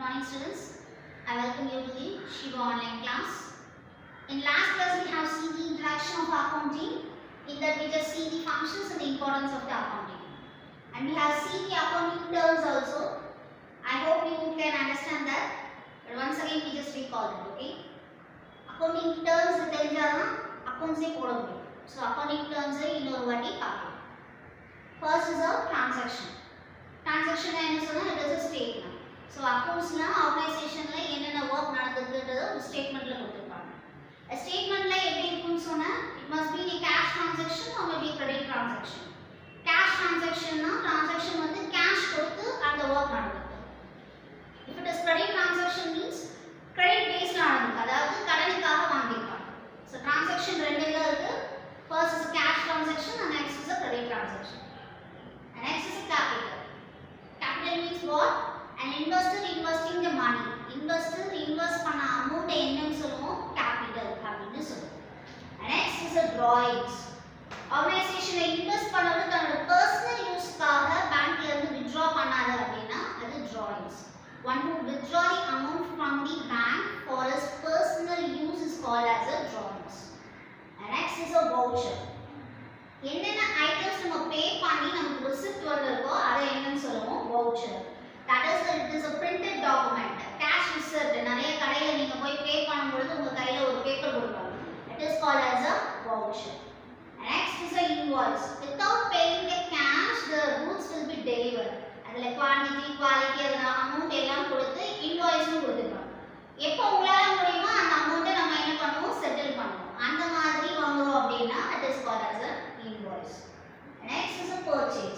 morning students. I welcome you to the Shiva online class. In last class we have seen the introduction of accounting. In that we just see the functions and the importance of the accounting. And we have seen the accounting terms also. I hope you can understand that. But once again we just recall it, okay? Accounting terms தெரிஞ்சாதான் accounts போட முடியும். So accounting terms இன்னொரு வாட்டி பார்க்கலாம். First is a transaction. Transaction என்ன சொன்னா it is a statement. So அக்கௌண்ட்ஸ்ல ஆர்கனைசேஷன்ல என்னென்ன ஒர்க் நடந்திருக்குன்றது ஒரு ஸ்டேட்மெண்ட்ல கொடுத்துருப்பாங்க ஸ்டேட்மெண்ட்ல எப்படி இருக்கும்னு சொன்னா it must be a cash transaction or maybe credit transaction cash டிரான்சாக்ஷன்னா டிரான்சாக்ஷன் வந்து கேஷ் கொடுத்து அந்த ஒர்க் நடக்குது if it is credit transaction means credit பேஸ்ல நடக்குது அதாவது கடனுக்காக வாங்கியிருப்பாங்க ஸோ டிரான்சாக்ஷன் ரெண்டு இதாக இருக்கு first is cash transaction and next is credit transaction and next is capital capital means what an investor investing the money investor invest பண்ண amount என்னன்னு சொல்லுவோம் capital அப்படின்னு சொல்லுவோம் and next is a drawings ஆர்கனைசேஷன்ல invest பண்ணவங்க தன்னோட personal யூஸ்க்காக பேங்க்ல இருந்து withdraw பண்ணாத அப்படின்னா அது drawings one who withdraw the amount from the bank for his personal use is called as a drawings and next is a voucher என்னென்ன items நம்ம பே பண்ணி நமக்கு ரிசிப்ட் வந்திருக்கோ அதை என்னன்னு சொல்லுவோம் voucher that is it is a printed document cash receipt நிறைய கடையில நீங்க போய் பே பண்ணும்பொழுது உங்க கையில ஒரு பேப்பர் கொடுப்பாங்க it is called as a voucher next is a invoice without paying the cash the goods will be delivered அதுல குவாண்டிட்டி குவாலிட்டி அதுல அமௌண்ட் எல்லாம் கொடுத்து இன்வாய்ஸும் கொடுத்துருப்பாங்க எப்போ உங்களால முடியுமோ அந்த அமௌண்ட்டை நம்ம என்ன பண்ணுவோம் செட்டில் பண்ணுவோம் அந்த மாதிரி வாங்குறோம் அப்படின்னா it is called as a invoice. Next is a purchase.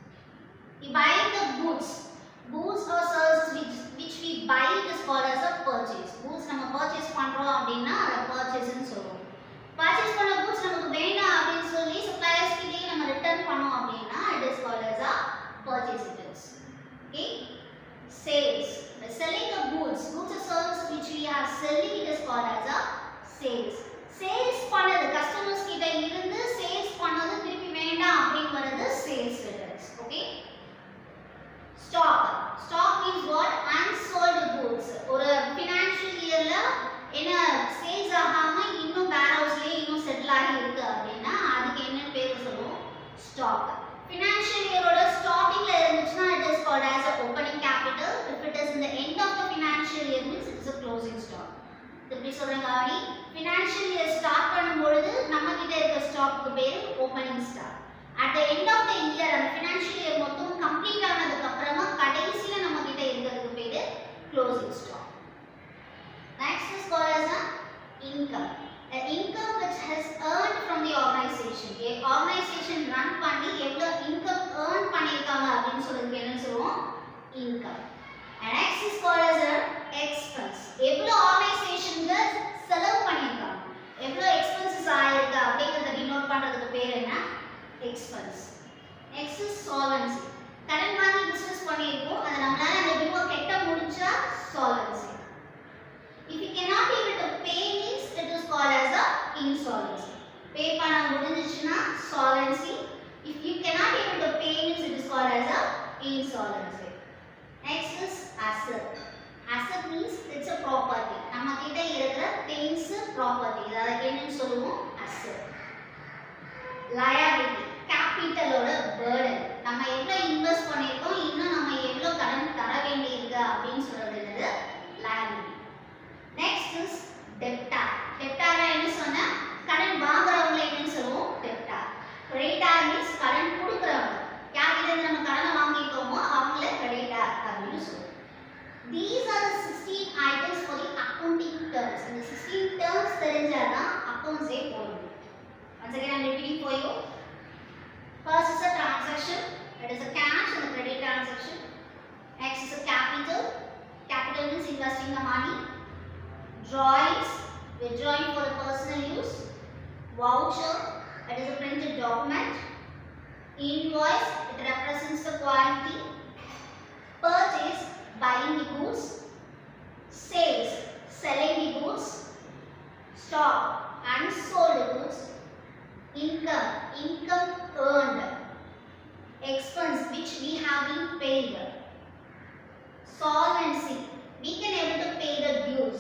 We buy the goods. Goods or services which, which we buy it is called as a purchase. Goods நம்ம purchase பண்றோம் அப்படின்னா அதை purchase ன்னு சொல்லுவோம். Purchase பண்ண goods நமக்கு வேண்டாம் அப்படின்னு சொல்லி suppliers கிட்டே நம்ம return பண்ணோம் அப்படின்னா it is called as a purchase items. Okay? Sales. By selling the goods, goods or services which we are selling it is called as a sales. Sales பண்ணது கஸ்டமர்ஸ் கிட்ட இருந்து சேல்ஸ் பண்ணது திருப்பி வேண்டாம் அப்படிங்கிறது sales returns okay stock stock means what unsold goods ஒரு financial இயர்ல என்ன சேல்ஸ் ஆகாம இன்னும் வேர் ஹவுஸ்லயே இன்னும் செட்டில் ஆகி இருக்கு அப்படின்னா அதுக்கு என்ன பேர் சொல்லுவோம் ஸ்டாக் ஃபினான்ஷியல் இயரோட ஸ்டார்டிங்ல இருந்துச்சுன்னா it is called as opening capital if it is in the end of the financial year means it's a closing stock எப்படி சொல்றேன் கவனி ஃபினான்ஷியல் இயர் ஸ்டார்ட் பண்ணும்பொழுது நம்ம கிட்ட இருக்க ஸ்டாக்கு பேர் opening stock at the end of the year அந்த ஃபினான்ஷியல் இயர் மொத்தம் கம்ப்ளீட் ஆனதுக்கு அப்புறமா கடைசியில நம்ம கிட்ட இருக்கிறதுக்கு பேரு closing stock next is called as a income a income which has earned from the organization a organization run பண்ணி எவ்வளவு income earn பண்ணிருக்காங்க அப்படின்னு சொல்றதுக்கு என்ன சொல்லுவோம் income and next is called as a expense எவ்வளவு ஆர்கனைசேஷன்ல செலவு பண்ணிருக்காங்க எவ்வளவு எக்ஸ்பென்சஸ் ஆயிருக்கு அப்படிங்கறத டினோட் பண்றதுக்கு பேர் என்ன எக்ஸ்பென்ஸ் நெக்ஸ்ட் இஸ் சால்வன்சி கடன் வாங்கி பிசினஸ் பண்ணிருக்கோம் அதை நம்மளால அந்த டியூவை கெட்ட முடிச்சா solvency if you cannot able to pay means it is called as a insolvency pay பண்ண முடிஞ்சிச்சுன்னா solvency if you cannot able to pay means it is called as a insolvency next is asset asset means it's a property நம்ம கிட்ட இருக்கிற things property அதாவது என்னன்னு சொல்லுவோம் asset liability கேபிட்டலோட burden நம்ம எவ்வளவு invest பண்ணிருக்கோம் இன்னும் நம்ம எவ்வளவு கடன் தர வேண்டியிருக்கு அப்படின்னு சொல்றது என்னது liability next is debtor debtor என்ன சொன்னா கடன் வாங்குறவங்க என்னன்னு சொல்லுவோம் debtor creditor means கடன் கொடுக்குறவங்க யார்கிட்ட இருந்து நம்ம கடனை வாங்கிட்டோமோ அவங்கள creditor அப்படின்னு சொல்லுவோம் These are the 16 items for the accounting terms. இந்த 16 terms தெரிஞ்சாதான் accounts ஏ போட முடியும். Once again, I am repeating for you. First is a transaction. That is a cash and a credit transaction. Next is a capital. Capital means investing the money. Drawings. Withdrawing for the personal use. Voucher. That is a printed document. Invoice. It represents the quantity. Purchase buying the goods, sales, selling the goods, stock, unsold goods, income, income earned, expense which we have been paid, solvency, we can able to pay the dues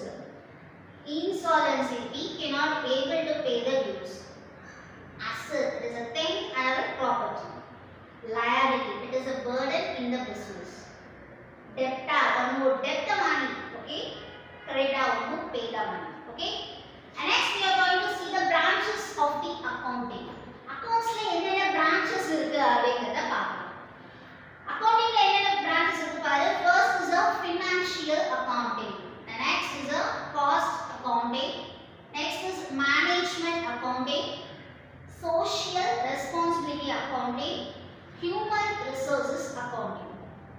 insolvency we cannot able to pay the dues asset it is a thing and a property liability it is a burden in the business debtor one more debt money okay creditor one more pay the money okay and next we are going to see the branches of the accounting accountsல என்னென்ன branches இருக்கு அப்படிங்கறத பார்க்கலாம் அக்கவுண்டிங்ல என்னென்ன branches இருக்கு பாரு first is a financial accounting the next is a cost accounting next is management accounting social responsibility accounting human resources accounting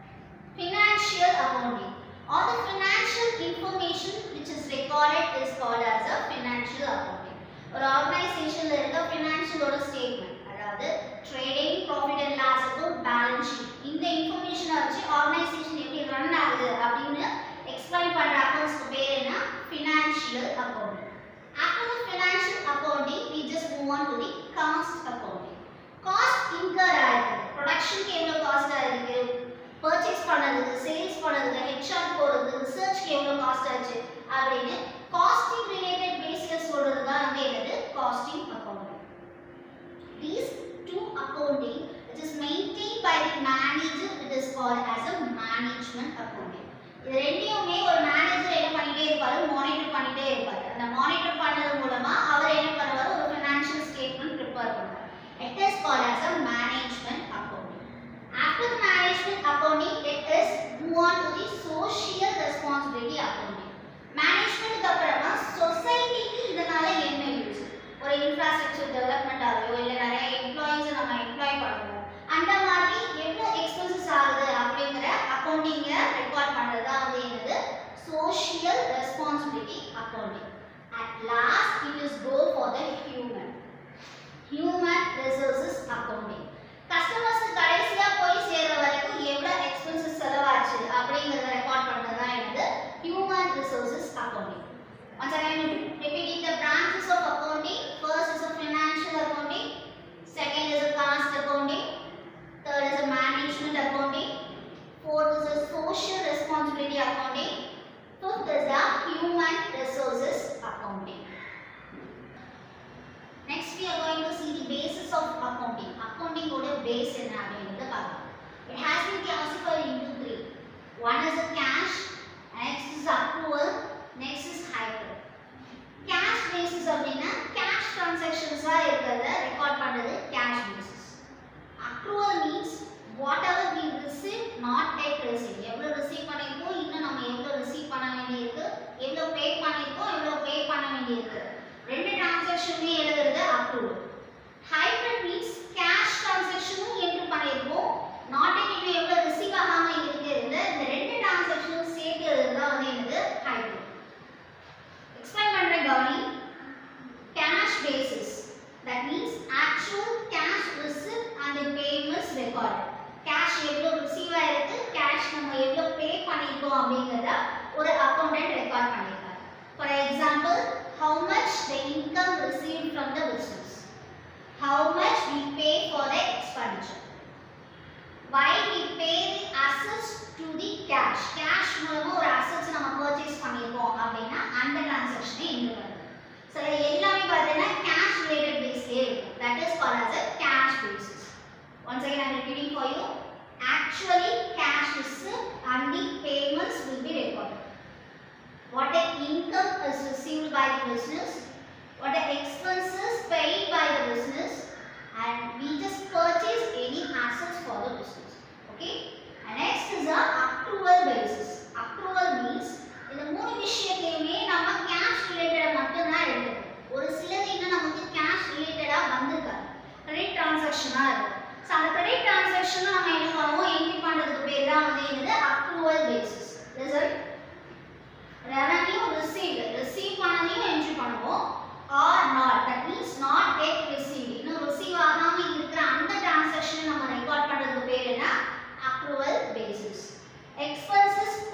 financial accounting all the financial information which is recorded is called as a financial accounting ஒரு ஆர்கனைசேஷன்ல இருக்க ஃபினான்ஷியலோட statement அதாவது trading profit and loss இருக்கும் balance sheet இந்த இன்ஃபர்மேஷனை வச்சு organisation எப்படி ரன் ஆகுது அப்படின்னு எக்ஸ்பிளைன் பண்ற அக்கௌண்ட்ஸ்க்கு பேர் என்ன financial accounting after the financial accounting we just move on to the cost accounting cost incur ஆயிருக்கு ப்ரொடக்ஷனுக்கு எவ்வளோ காஸ்ட் ஆயிருக்கு பர்ச்சேஸ் பண்ணதுக்கு சேல்ஸ் பண்ணதுக்கு ஹெச்ஆர் போகிறதுக்கு ரிசர்ச்க்கு எவ்வளோ காஸ்ட் ஆச்சு அப்படின்னு காஸ்டிங் ரிலேட்டட் பேஸில் சொல்கிறது தான் வந்து என்னது costing accounting These two accounting which is maintained by the manager it is called as a management accounting இது ரெண்டையுமே ஒரு மேனேஜர் என்ன பண்ணிட்டே இருப்பாரு மானிட்டர் பண்ணிட்டே இருப்பாரு அந்த மானிட்டர் பண்ணது மூலமா அவர் என்ன பண்ணுவாரு ஒரு ஃபினான்ஷியல் ஸ்டேட்மெண்ட் ப்ரிப்பேர் பண்ணுவார் it is called as a management accounting after the management accounting it is move on to the social responsibility accounting மேனேஜ்மெண்ட்க்கு அப்புறமா சொசைட்டிக்கு இதனால என்ன யூஸ் ஒரு இன்ஃப்ராஸ்ட்ரக்சர் டெவலப்மெண்ட் ஆகுதோ இல்லை நிறைய எம்ப்ளாயிஸை நம்ம எம்ப்ளாய் பண்ணுவோம் அந்த மாதிரி எவ்வளோ எக்ஸ்பென்சஸ் ஆகுது அப்படிங்கிற அக்கௌண்டிங்கை ரெக்கார்ட் பண்ணுறது தான் வந்து என்னது social responsibility accounting at last it is go for the human human resources accounting customers கடைசியா போய் சேர்ற வரைக்கும் எவ்வளவு எக்ஸ்பென்சஸ் செலவாச்சு அப்படிங்கறத ரெக்கார்ட் பண்றது தான் என்னது human resources accounting once again repeating the branches of accounting first is a financial accounting second is a cost accounting third is a management accounting fourth is a social responsibility accounting fifth is a human resources accounting Next, we are going to see the basis of accounting. Accounting ஓட base என்ன அப்படிங்கறத பார்க்கலாம். It has been classified into three. One is a cash, next is accrual, next is hybrid. Cash basis அப்படின்னா cash transactions ஆ இருக்கிறத record பண்றது cash basis. Accrual means whatever we receive not yet received. எவ்வளவு receive பண்ணிருக்கோம் இன்னும் நம்ம எவ்வளவு receive பண்ண வேண்டியிருக்கு எவ்வளவு பே பண்ணிருக்கோம் எவ்வளவு பே பண்ண வேண்டியிருக்கு ரெண்டு டிரான்சாக்ஷனுமே எழுதுறது அப்ரூவல் ஹைப்ரிட் மீன்ஸ் கேஷ் டிரான்சாக்ஷனும் என்ட்ரி பண்ணியிருக்கோம் நாட் என்ட்ரி எவ்வளோ ரிசீவ் ஆகாம இருக்கு இந்த இந்த ரெண்டு டிரான்சாக்ஷனும் சேர்த்து எழுதுறது தான் வந்து என்னது ஹைப்ரிட் எக்ஸ்பிளைன் பண்றேன் கவனி cash basis that means actual cash receipt and payments record cash எவ்வளோ ரிசீவ் ஆயிருக்கு கேஷ் நம்ம எவ்வளோ பே பண்ணியிருக்கோம் அப்படிங்கிறத ஒரு அக்கௌண்டன்ட் ரெக்கார்ட் பண்ணியிருக்காரு for example how much the income received from the business, how much we pay for the expenditure, why we pay the assets to the cash. Cash மூலமா ஒரு assets நம்ம purchase பண்ணிருக்கோம் அப்படின்னா அந்த transaction எங்க வருது so இது எல்லாமே பார்த்தீங்கன்னா cash related baseலே இருக்கும் that is called as a cash basis. Once again I am repeating for you. Actually cash receipt and the payments will be recorded. what the income is received by the business, what the expenses paid by the business, and we just purchase any assets for the business. Okay? And next is a accrual basis. Accrual means இந்த மூணு விஷயத்தையுமே நம்ம cash ரிலேட்டடா மட்டும்தான் எழுதுறோம் ஒரு சிலது இன்னும் நமக்கு கேஷ் ரிலேட்டடா வந்திருக்காது கிரெடிட் டிரான்சாக்ஷனா இருக்கும் ஸோ அந்த கிரெடிட் டிரான்சாக்ஷன் நம்ம என்ன பண்ணுவோம் என்ட்ரி பண்றதுக்கு பேர் தான் வந்து என்னது accrual basis result revenue received receive பண்ணதையும் entry பண்ணுவோம் or not that means not yet received இன்னும் receive ஆகாம இருக்கிற அந்த transaction நம்ம ரெக்கார்ட் பண்றதுக்கு பேர் என்ன accrual basis expenses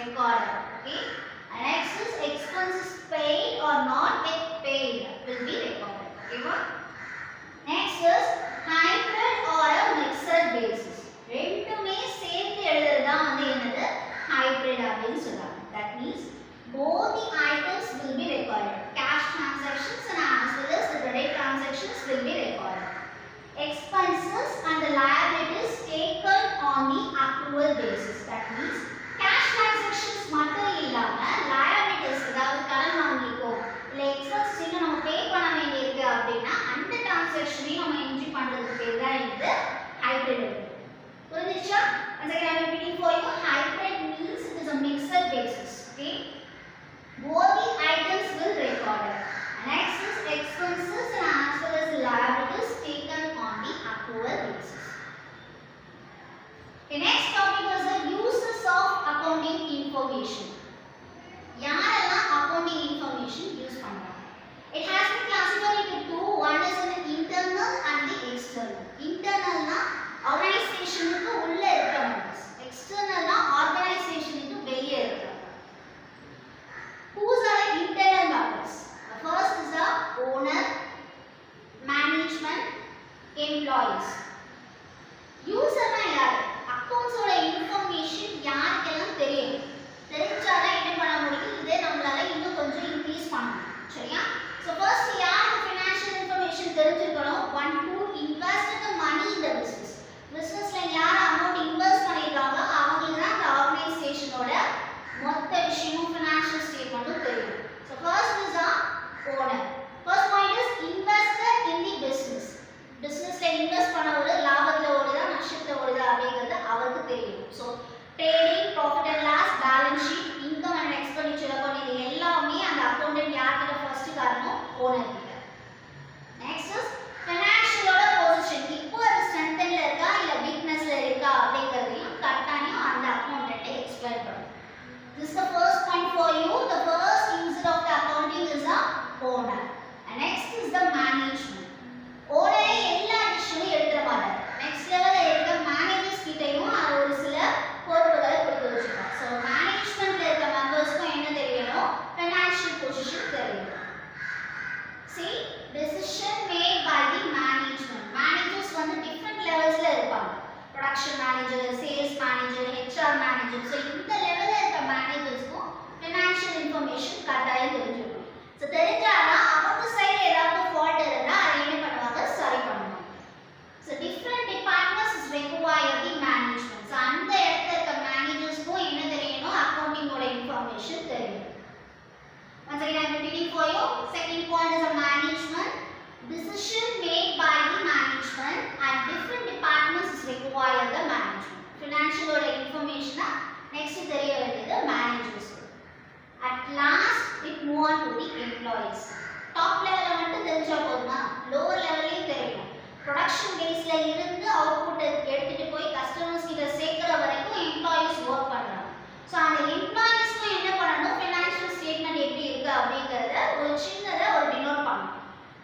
recorded. Okay. And next is expenses paid or not yet paid will be recorded. Okay, what? Next is hybrid or a mixed basis. ரெண்டுமே சேர்த்து எழுதுறது தான் வந்து என்னது hybrid அப்படின்னு சொல்றாங்க. That means both the items will be recorded. Cash transactions and as well as the credit transactions will be recorded. Expenses and the liabilities taken on the accrual basis. That means cash transactions மட்டும் இல்லாம liabilities அதாவது கடன் வாங்கிக்கோ இல்ல expense இன்னும் நம்ம பே பண்ண வேண்டியிருக்கு அப்படின்னா அந்த டிரான்சாக்ஷனையும் நம்ம என்ட்ரி பண்றதுக்கு பேர் தான் இது ஹைபிரிட் புரிஞ்சுச்சா once again I'm repeating for you hybrid means it is a mixed basis okay both the items will record it next is expenses and as well as liabilities taken on the accrual basis okay next topic is the uses of accounting information யாரெல்லாம் accounting information use பண்றாங்க it has been classified into two one is an internal and the external internal னா ஆர்கனைசேஷனுக்கு உள்ள இருக்கிறவங்க external னா ஆர்கனைசேஷனுக்கு வெளியே இருக்கிறவங்க whose are the internal members the first is the owner management employees யூசர்னா யார் அக்கவுண்ட்ஸோட information யாருக்கெல்லாம் தெரியும் தெரிஞ்சாதான் என்ன பண்ண முடியும் இதே நம்மளால இன்னும் கொஞ்சம் இன்க்ரீஸ் பண்ணணும் சரியா ஸோ ஃபர்ஸ்ட் யாருக்கு ஃபினான்ஷியல் இன்ஃபர்மேஷன் தெரிஞ்சிருக்கணும் one to invest the money இந்த பிஸ்னஸ் பிஸ்னஸ்ல யார் அமௌண்ட் இன்வெஸ்ட் பண்ணிருக்காங்களோ அவங்களுக்கு தான் அந்த ஆர்கனைசேஷனோட மொத்த விஷயமும் ஃபினான்ஷியல் ஸ்டேட்மெண்ட்டும் தெரியும் so first is a owner first point is investor in the business பிஸ்னஸ்ல இன்வெஸ்ட் பண்ண ஒரு லாபத்துல ஓடுதா நஷ்டத்துல ஓடுதா அப்படிங்கிறது அவருக்கு தெரியும் so trading profit and loss balance sheet income and expenditure account இது எல்லாமே அந்த அக்கௌண்டன்ட் யார்கிட்ட ஃபர்ஸ்ட் காரணம் ஓனர் கிட்ட நெக்ஸ்ட் இஸ் ஃபைனான்ஷியலோட பொசிஷன் இப்போ அது ஸ்ட்ரென்த்தன்ல இருக்கா இல்ல வீக்னஸ்ல இருக்கா அப்படிங்கிறதையும் கட்டாயம் அந்த அக்கௌண்டன்ட் எக்ஸ்பிளைன் பண்ணும் This is the first point for you. The first user of the accounting is the owner. And next is the management. ஓனரே எல்லா டிஷ்ஷும் எடுத்துட மாட்டார் நெக்ஸ்ட் லெவலில் இருக்க மேனேஜர்ஸ் கிட்டையும் அது ஒரு சில பொறுப்புகளை கொடுத்து வச்சிருக்கோம் ஸோ மேனேஜ்மெண்ட்ல இருக்க மெம்பர்ஸ்க்கும் என்ன தெரியணும் ஃபைனான்ஷியல் பொசிஷன் தெரியணும் see decision made by the management managers வந்து different levelsல இருப்பாங்க production manager sales manager hr manager so இந்த லெவல்ல இருக்க மேனேஜர்ஸ்க்கும் financial information கட்டாயம் தெரிஞ்சிருக்கும் so தெரிஞ்சாதான் அவங்க சைடு ஏதாவது ஃபால்ட் இருந்தா அதை என்ன பண்ணுவாங்க சரி பண்ணுவாங்க so different departments is require the management so அந்த இடத்துல இருக்க மேனேஜர்ஸ்க்கும் என்ன தெரியணும் அக்கவுண்டிங்கோட இன்ஃபர்மேஷன் தெரியணும் Once again, I am repeating for you. Second point is a management. Decision made by the management and different departments is require the management. Financial or information. Next தெரிய வேண்டியது managers. At last, it move on to the employees. Top level மட்டும் தெரிஞ்சா போதுமா lower லெவல்லையும் தெரியணும் production பேஸ்ல இருந்து output எடுத்துட்டு போய் கஸ்டமர்ஸ் கிட்ட சேர்க்கிற வரைக்கும் எம்ப்ளாயிஸ் ஒர்க் பண்றாங்க ஸோ அந்த எம்ப்ளாயிஸ்க்கு என்ன பண்ணணும் ஃபினான்ஷியல் ஸ்டேட்மெண்ட் எப்படி இருக்கு அப்படிங்கறத ஒரு சின்னதா ஒரு டினோட் பண்ணணும்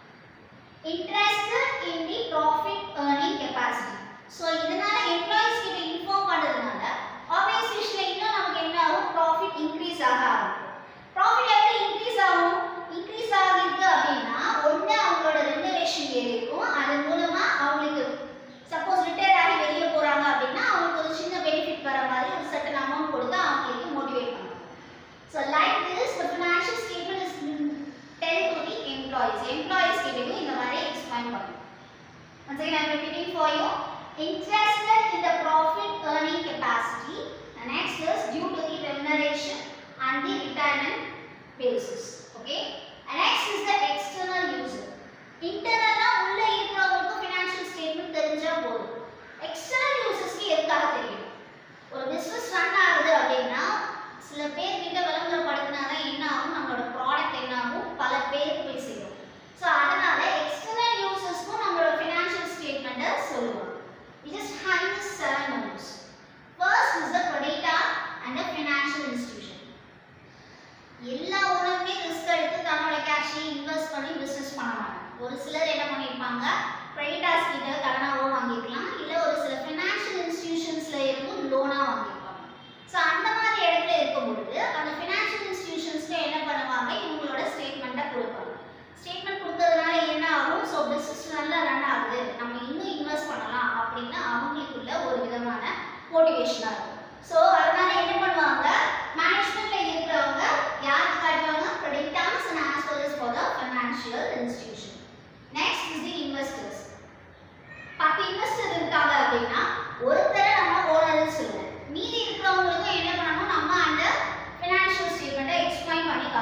interested in the profit earning capacity so இதனால எம்ப்ளாயிஸ் கிட்ட இன்ஃபார்ம் பண்ணதுனால ஆர்கனைசேஷன்ல இன்னும் நமக்கு என்ன ஆகும் ப்ராஃபிட் இன்க்ரீஸ் ஆக ஆரம்பிக்கும் ப்ராஃபிட் எப்படி இன்க்ரீஸ் ஆகும் இன்க்ரீஸ் ஆகிருக்கு அப்படின்னா ஒன்று அவங்களோட ரெமுனரேஷன் ஏறிக்கும் அதன் மூலமா அவங்களுக்கு சப்போஸ் ரிட்டையர் ஆகி வெளியே போறாங்க அப்படின்னா அவங்களுக்கு ஒரு சின்ன பெனிஃபிட் வர மாதிரி ஒரு சட்டன் அமௌண்ட் கொடுத்து அவங்களுக்கு மோட்டிவேட் பண்ணுவாங்க so like this the financial statement is tell to the employees employees கிட்டயும் இந்த மாதிரி எக்ஸ்பிளைன் பண்ணும் Once again, I am repeating for you. Interested in the profit earning capacity. The next is due to the remuneration and the retirement basis. Okay. And next is the external user. Internal உள்ள இருக்கிறவங்களுக்கு financial statement தெரிஞ்சா போதும் external யூசர்ஸ்க்கு எதுக்காக தெரியும் ஒரு business run ஆகுது அப்படின்னா சில பேர் கிட்ட விளம்பரப்படுத்தினாதான் என்ன ஆகும் நம்மளோட ப்ராடக்ட் என்ன ஆகும் பல பேருக்கு போய் சேரும் ஸோ அதனால எக்ஸ்டர்னல் யூசர்ஸ்க்கும் நம்மளோட ஃபினான்ஷியல் ஸ்டேட்மெண்ட்டை சொல்லுவாங்க We just have the seven modes. First is the credita and the financial institution. எல்லா ஓனருமே ரிஸ்க் எடுத்து தன்னோட கேஷை இன்வெஸ்ட் பண்ணி பிஸ்னஸ் பண்ண மாட்டாங்க ஒரு சிலர் என்ன பண்ணியிருப்பாங்க கிரெடிட்டாஸ் கிட்ட கடனாவோ வாங்கிக்கலாம் இல்லை ஒரு சில ஃபினான்ஷியல் இன்ஸ்டிடியூஷன்ஸ்ல இருந்தும் லோனாக வாங்கியிருப்பாங்க ஸோ அந்த மாதிரி இடத்துல இருக்கும்போது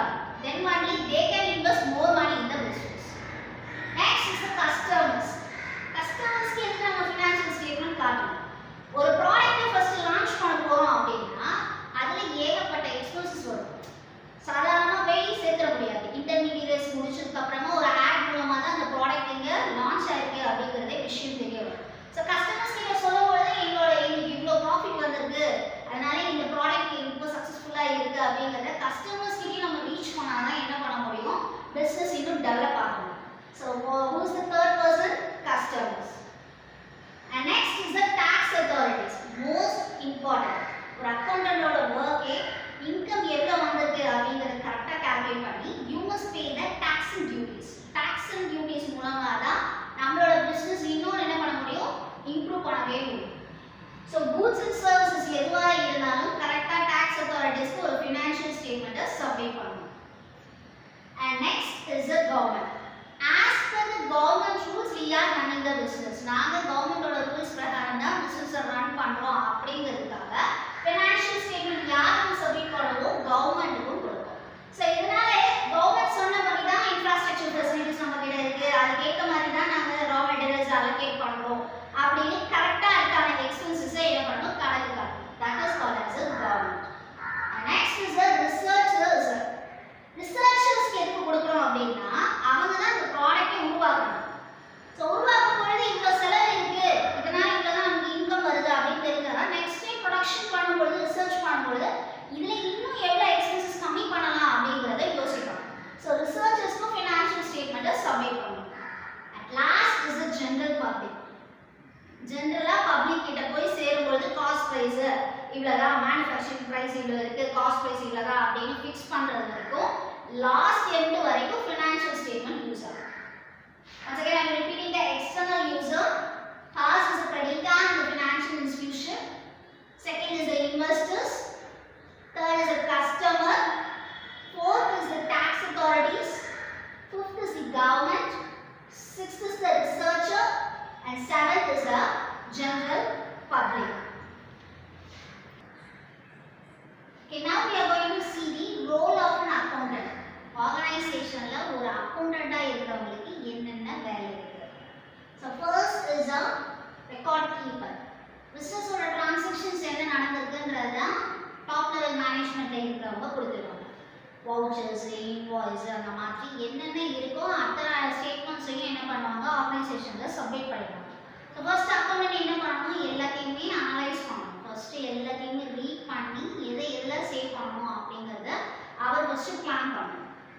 காட்டணும் then only they can invest more money in the business next is the customers customers எதுக்கு நம்ம financial statement காட்டணும் ஒரு ப்ராடக்ட்டை ஃபர்ஸ்ட் லான்ச் பண்ண போறோம் அப்படின்னா அதுல ஏகப்பட்ட எக்ஸ்பென்சஸ் வரும் சாதாரணமாக போய் சேர்த்துட முடியாது இன்டர்மீடியட்ஸ் முடிச்சதுக்கு அப்புறமா ஒரு ஆட் மூலமா தான் அந்த ப்ராடக்ட் இங்க லான்ச் ஆயிருக்கு அப்படிங்கறதே விஷயம் தெரிய வரும் ஸோ கஸ்டமர்ஸ் கிட்ட சொல்லும்போது எங்களோட எங்களுக்கு இவ்வளோ ப்ராஃபிட் வந்திருக்கு அதனால இந்த ப்ராடக்ட் இப்போ சக்ஸஸ்ஃபுல்லாக இருக்கு அப்படிங்கிறத கஸ்டமர்ஸ் கிட்டே நம்ம ரீச் பண்ணாதான் என்ன பண்ண முடியும் பிஸ்னஸ் இன்னும் டெவலப் ஆகணும் so who's the third person customers And next is the tax authorities. Most important. ஒரு அக்கௌண்டன்டோட ஒர்க்கே இன்கம் எவ்வளோ வந்திருக்கு அப்படிங்கிறத கரெக்டாக கால்குலேட் பண்ணி you must pay the tax and duties tax and duties மூலமாக தான் நம்மளோட பிஸ்னஸ் இன்னும் என்ன பண்ண முடியும் இம்ப்ரூவ் பண்ணவே முடியும் ஸோ கூட்ஸ் அண்ட் சர்வீசஸ் எதுவாக இருந்தாலும் கரெக்டாக டாக்ஸ் அத்தாரிட்டிஸ்க்கு ஒரு ஃபினான்ஷியல் ஸ்டேட்மெண்ட்டை சப்மிட் பண்ணணும் And next is the government. As per the government rules, we are running the business. நாங்க கவர்மெண்டோட ரூல்ஸ் பிரகாரம் தான் பிசினஸ் ரன் பண்றோம் அப்படிங்கிறதுக்காக ஃபினான்ஷியல் ஸ்டேட்மெண்ட் யாருக்கு சப்மிட் பண்ணுவோம் கவர்மெண்ட்டுக்கும் கொடுப்போம் ஸோ இதனால கவர்மெண்ட் சொன்னபடி தான் இன்ஃப்ராஸ்ட்ரக்சர் ஃபெசிலிட்டிஸ் நம்ம கிட்ட இருக்கு அதுக்கேற்ற மாதிரி தான் நாங்கள் ரா மெட்டீரியல்ஸ் அலோகேட் பண்றோம் அப்படின்னு கரெக்டாக அதுக்கான எக்ஸ்பென்சஸை என்ன பண்ணணும் கணக்கு காட்டணும் that is called as a government next is a researchers ரிசர்ச்சர்ஸ்க்கு எதுக்கு கொடுக்குறோம் அப்படின்னா அவங்க தான் இந்த ப்ராடக்ட்டை உருவாக்கணும் ஸோ உருவாக்கும் பொழுது இவ்வளோ செலவு இருக்கு இதனால இவ்வளோ தான் நமக்கு இன்கம் வருது அப்படின்னு தெரிஞ்சா நெக்ஸ்ட் டைம் ப்ரொடக்ஷன் பண்ணும்பொழுது ரிசர்ச் பண்ணும்பொழுது இதில் இன்னும் எவ்வளோ எக்ஸ்பென்சஸ் கம்மி பண்ணலாம் அப்படிங்கிறத யோசிக்கணும் ஸோ ரிசர்ச்சர்ஸ்க்கும் ஃபினான்ஷியல் ஸ்டேட்மெண்ட்டை சப்மிட் பண்ணணும் at last is a general public ஜென்ரலாக பப்ளிக் கிட்ட போய் சேரும்பொழுது காஸ்ட் ப்ரைஸ் இவ்வளோதான் மேனுஃபேக்சரிங் ப்ரைஸ் இவ்வளோ இருக்கு காஸ்ட் ப்ரைஸ் இவ்வளோதான் அப்படின்னு ஃபிக்ஸ் பண்ணுறது வரைக்கும் லாஸ்ட் எண்டு வரைக்கும் ஃபினான்ஷியல் ஸ்டேட்மெண்ட் யூஸ் ஆகும் Once again, I am repeating the external user. First is the creditor and the financial institution. Second is the investors. Third is the customer. Fourth is the tax authorities. Fifth is the government. Sixth is the researcher. And seventh is the general public. Okay, now we are going to see the role of an accountant. ஆர்கனைசேஷன்ல ஒரு அக்கௌண்டண்டா இருக்கிறவங்களுக்கு என்னென்ன வேலை இருக்கு so first is a record keeper பிஸ்னஸோட transactions என்ன நடந்திருக்குன்றது தான் டாப் லெவல் மேனேஜ்மெண்ட்ல இருக்கிறவங்க கொடுத்துருவாங்க வவுச்சர்ஸ் இன்வாய்ஸ் அந்த மாதிரி என்னென்ன இருக்கோ அத்தனை ஸ்டேட்மெண்ட்ஸையும் என்ன பண்ணுவாங்க ஆர்கனைசேஷனில் சப்மிட் பண்ணிடுவாங்க ஸோ ஃபர்ஸ்ட் அக்கௌண்ட் என்ன பண்ணணும் எல்லாத்தையுமே அனலைஸ் பண்ணணும் ஃபர்ஸ்ட் எல்லாத்தையுமே ரீட் பண்ணி எதை எதில் சேவ் பண்ணணும் அப்படிங்கிறத அவர் ஃபர்ஸ்ட் பிளான் பண்ணணும்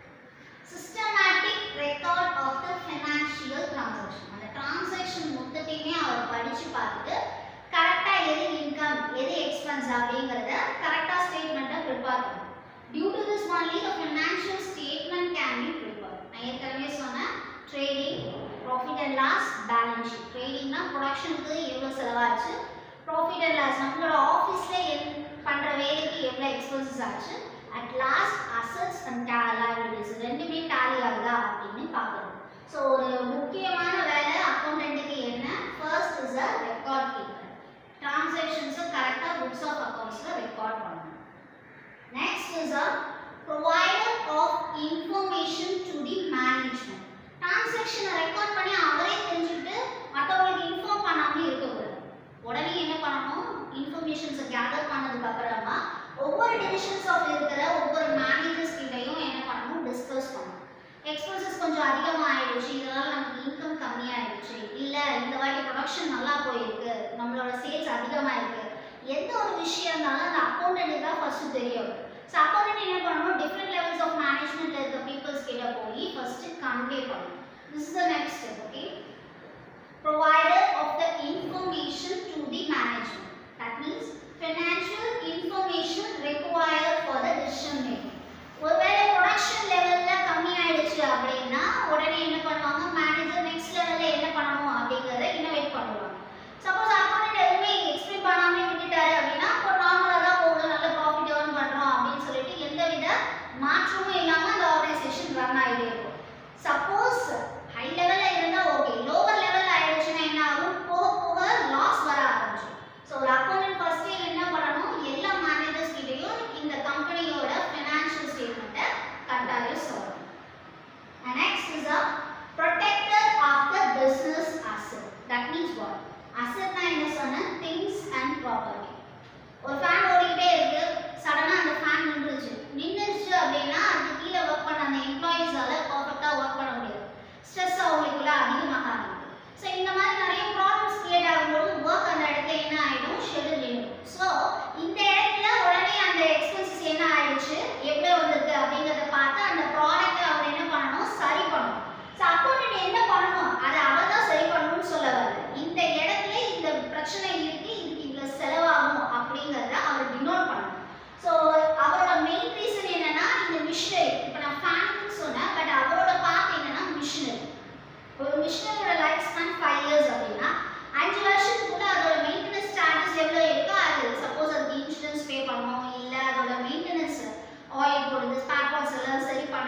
systematic record of the financial transaction அந்த டிரான்சாக்ஷன் மொத்தத்தையுமே அவர் படித்து பார்த்துட்டு கரெக்டாக எது இன்கம் எது எக்ஸ்பென்ஸ் அப்படிங்கிறத கரெக்டாக ஸ்டேட்மெண்ட்டை ப்ரிப்பேர் பண்ணணும் due to this only the financial statement can be prepare நான் ஏற்கனவே சொன்னேன் trading profit and loss balance sheet ட்ரேடிங்னா ப்ரொடக்ஷனுக்கு எவ்வளோ செலவாச்சு ப்ராஃபிட் அண்ட் லாஸ் நம்மளோட ஆஃபீஸில் என் பண்ணுற வேலைக்கு எவ்வளோ எக்ஸ்பென்சஸ் ஆச்சு at last assets and liabilities ரெண்டுமே டேலி ஆகுதா அப்படின்னு பார்க்கணும் ஸோ ஒரு முக்கியமான வேலை அக்கௌண்டன்ட்டுக்கு என்ன first is a record keeper டிரான்சாக்ஷன்ஸை கரெக்டாக புக்ஸ் ஆஃப் அக்கௌண்ட்ஸில் ரெக்கார்ட் பண்ணணும் next is a provider of information to the management டிரான்சாக்ஷனை ரெக்கார்ட் பண்ணி அவரே தெரிஞ்சுக்கிட்டு மற்றவங்களுக்கு இன்ஃபார்ம் பண்ணாமலே இருக்கக்கூடாது உடனே என்ன பண்ணணும் இன்ஃபர்மேஷன்ஸை கேதர் பண்ணதுக்கு அப்புறமா ஒவ்வொரு டிவிஷன்ஸ் ஆஃப் இருக்கிற ஒவ்வொரு மேனேஜர்ஸ் கிட்டையும் என்ன பண்ணணும் டிஸ்கஸ் பண்ணணும் எக்ஸ்பென்சஸ் கொஞ்சம் அதிகமாக ஆயிடுச்சு இதனால நமக்கு இன்கம் கம்மியாயிடுச்சு இல்லை இந்த வாட்டி ப்ரொடக்ஷன் நல்லா போயிருக்கு நம்மளோட சேல்ஸ் அதிகமாக இருக்கு எந்த ஒரு விஷயம் இருந்தாலும் அந்த அக்கௌண்டன்ட் தான் ஃபர்ஸ்ட் தெரியும் ஸோ அக்கௌண்டன்ட் என்ன பண்ணணும் டிஃப்ரெண்ட் லெவல்ஸ் ஆஃப் மேனேஜ்மெண்ட்ல இருக்க பீப்புள்ஸ் கிட்ட போய் ஃபர்ஸ்ட் கன்வே பண்ணணும் this is the next step okay provider of the information to the management. That means financial information required for the decision making. ஒருவேளை production லெவல்ல கம்மி ஆயிடுச்சு அப்படின்னா உடனே என்ன பண்ணுவாங்க மேனேஜர் நெக்ஸ்ட் லெவல்ல என்ன பண்ணணும் அப்படிங்கறத இன்னோவேட் பண்ணுவாங்க சப்போஸ் அக்கௌண்ட் எதுவுமே எக்ஸ்பிளைன் பண்ணாமலே விட்டுட்டாரு அப்படின்னா இப்போ நார்மலா தான் போகுது நல்ல ப்ராஃபிட் ஏர்ன் பண்றோம் அப்படின்னு சொல்லிட்டு எந்தவித மாற்றமும் இல்லாம அந்த ஆர்கனைசேஷன் ரன் ஆகிட்டே இருக்கும் சப்போஸ் ஹை லெவல்ல இருந்தா ஓகே லோவர் லெவல்ல ஆயிடுச்சுன்னா என்ன ஆகும் போக போக லாஸ் வர ஆரம்பிச்சிடும் ஸோ ஒரு அக்கௌண்டன்ட் ஃபர்ஸ்ட் என்ன பண்ணணும்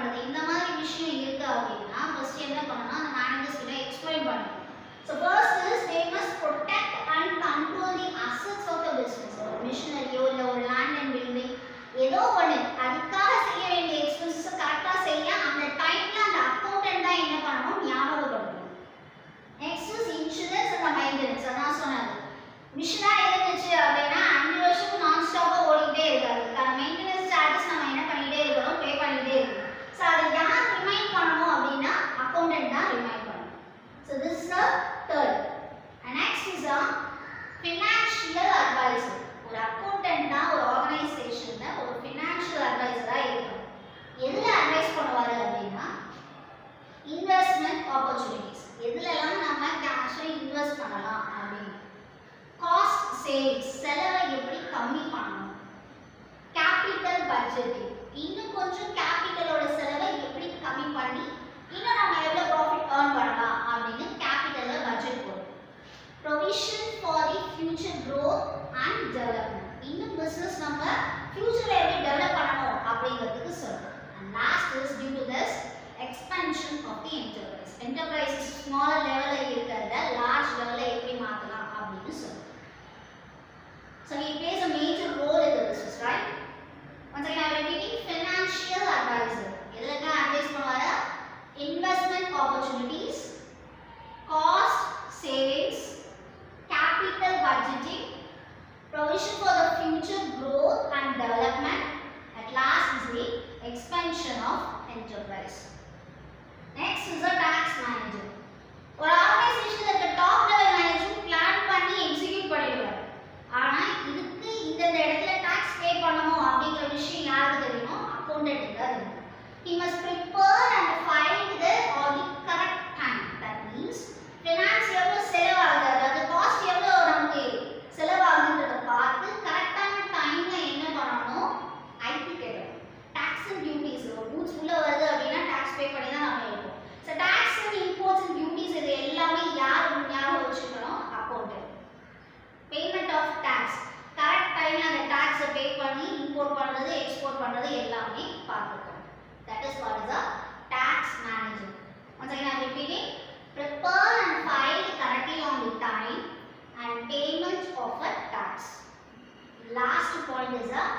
பண்றது இந்த மாதிரி விஷயம் இருக்கு அப்படின்னா ஃபர்ஸ்ட் என்ன பண்ணணும் அந்த மேனேஜர்ஸ் கிட்ட எக்ஸ்பிளைன் பண்ணணும் so first is they must protect and control the assets of the business ஒரு மிஷினரியோ இல்லை ஒரு லேண்ட் அண்ட் பில்டிங் ஏதோ ஒன்று அதுக்காக செய்ய வேண்டிய எக்ஸ்பென்சஸ் கரெக்டாக செய்ய அந்த டைம்ல அந்த அக்கௌண்டன்ட் தான் என்ன பண்ணணும் ஞாபகப்படுத்தணும் next is insurance and maintenance அதான் சொன்னது மிஷினா இருந்துச்சு அப்படின்னா அஞ்சு வருஷம் நான் ஸ்டாப்பாக ஓடிக்கிட்டே இருக்காது அதுக்கான மெயின்டெனன்ஸ் சார்ஜஸ் நம்ம என்ன பண்ணிட்டே இருக்கணும் பே பண்ணிட்டே இருக்கணும் ஸோ அதை யார் ரிமைண்ட் பண்ணணும் அப்படின்னா அக்கௌண்டன்ட் தான் ரிமைண்ட் பண்ணணும் so this is the third and next is a financial adviser ஒரு அக்கௌண்டன்ட் தான் ஒரு ஆர்கனைசேஷனில் ஒரு ஃபினான்ஷியல் அட்வைசராக இருக்கணும் எதில் அட்வைஸ் பண்ணுவார் அப்படின்னா இன்வெஸ்ட்மெண்ட் ஆப்பர்ச்சுனிட்டிஸ் எதுலலாம் நம்ம கேஷை இன்வெஸ்ட் பண்ணலாம் அப்படின்னு காஸ்ட் சேவிங்ஸ் செலவை எப்படி கம்மி பண்ணணும் கேபிட்டல் பட்ஜெட்டிங் இன்னும் கொஞ்சம் கேபிட்டலோட செலவை எப்படி கம்மி பண்ணி இன்னும் நம்ம எவ்வளோ ப்ராஃபிட் ஏர்ன் பண்ணலாம் அப்படின்னு கேபிட்டலில் பட்ஜெட் போடும் provision for the future growth and development இன்னும் பிஸ்னஸ் நம்ம ஃபியூச்சரில் எப்படி டெவலப் பண்ணணும் அப்படிங்கிறதுக்கு சொல்றோம் and last is due to this expansion of the enterprise enterprise small லெவலில் இருக்கிறத லார்ஜ் லெவலில் எப்படி மாற்றலாம் அப்படின்னு சொல்றோம் So he plays a major role in the business, right? Once again, I'm repeating financial advisor. எதுலங்க advice பண்ணுவாரு investment opportunities, cost savings, capital budgeting, provision for the future growth and development. At last is the expansion of enterprise. Next is a tax manager. ஒரு ஆர்கனைசேஷன்ல இருக்க top level manager plan பண்ணி execute பண்ணிடுவார் ஆனா இதுக்கு இந்தந்த இடத்துல டாக்ஸ் பே பண்ணணும் அப்படிங்கிற விஷயம் யாருக்கு தெரியுமோ அக்கௌண்டன்ட் தான் தெரியும் he must prepare and find the or the correct time that means finance எவ்வளவு செலவாகுது அதாவது காஸ்ட் எவ்வளவு நமக்கு செலவாகுதுன்றத பார்த்து கரெக்டான டைம்ல என்ன பண்ணணும் ஐடி கேட்கணும் டாக்ஸ் அண்ட் டியூட்டிஸ் ஒரு ரூல்ஸ் உள்ள வருது அப்படின்னா டாக்ஸ் பே பண்ணி தான் நம்ம இருப்போம் so tax and imports and duties இது எல்லாமே யார் ஞாபகம் வச்சுக்கணும் accountant payment of tax correct டைம்ல அந்த டாக்ஸை பே பண்ணி இம்போர்ட் பண்றது எக்ஸ்போர்ட் பண்றது எல்லாமே பார்த்துக்கணும் that is what is a tax manager once again I repeating prepare and file correctly on the time and payment of a tax last point is a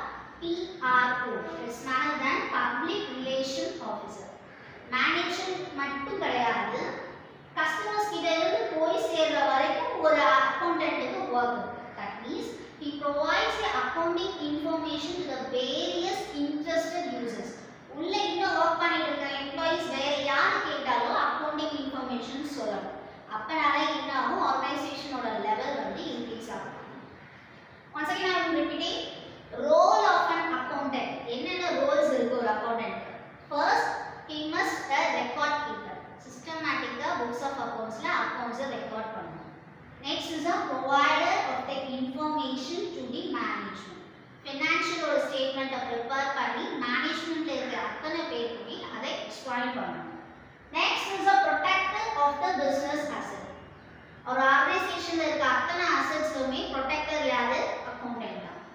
PRO it's none other than public relation officer manager மட்டும் கிடையாது customers கிட்ட இருந்து போய் சேர்ற வரைக்கும் ஒரு அக்கௌண்டன்ட்டுக்கு work that means he provides the accounting information to the various interested users உள்ள இன்னும் ஒர்க் பண்ணிட்டு இருக்க எம்ப்ளாயிஸ் வேற யாரு கேட்டாலும் அக்கௌண்டிங் இன்ஃபர்மேஷன் சொல்லணும் அப்பனால என்ன ஆகும் ஆர்கனைசேஷனோட லெவல் வந்து இன்க்ரீஸ் ஆகும் once again I am repeating role of an accountant என்னென்ன ரோல்ஸ் இருக்கு ஒரு accountant first he must a record keeper சிஸ்டமேட்டிக்கா புக்ஸ் ஆஃப் அக்கவுண்ட்ஸ்ல அக்கவுண்ட்ஸை ரெக்கார்ட் பண்ணணும் next is a provider of the information to the management ஃபினான்ஷியலோட ஸ்டேட்மெண்ட்டை ப்ரிப்பேர் பண்ணி மேனேஜ்மெண்ட்ல இருக்கிற அத்தனை பேருக்குமே அதை எக்ஸ்பிளைன் பண்ணணும் next is a protector of the business asset ஒரு ஆர்கனைசேஷன்ல இருக்க அத்தனை அசட்ஸுமே ப்ரொடெக்டர் யாரு அக்கௌண்டன்ட் தான்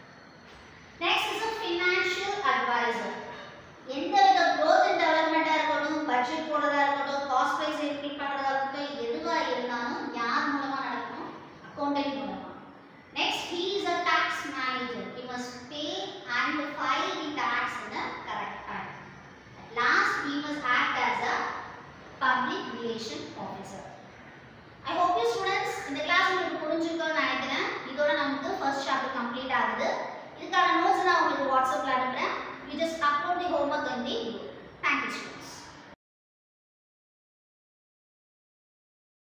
next is a financial adviser எந்த வித growth and development-ஆ இருக்கட்டும் பட்ஜெட் போடுறதா இருக்கட்டும் காஸ்ட் ப்ரைஸ் இன்க்ரீஸ் பண்ணுறதா இருக்கட்டும் எதுவா இருந்தாலும் யார் மூலமா நடக்கும் அக்கௌண்டன்ட் மூலமா next he is a tax manager he must pay and file the tax in the correct time at last he must act as a public relation officer I hope you students இந்த class உங்களுக்கு புரிஞ்சிருக்கும்னு நினைக்கிறேன் இதோட நமக்கு first chapter complete ஆகுது இதுக்கான notes நான் உங்களுக்கு வாட்ஸ்அப்ல அனுப்புறேன் you just upload the homework in the group thank you students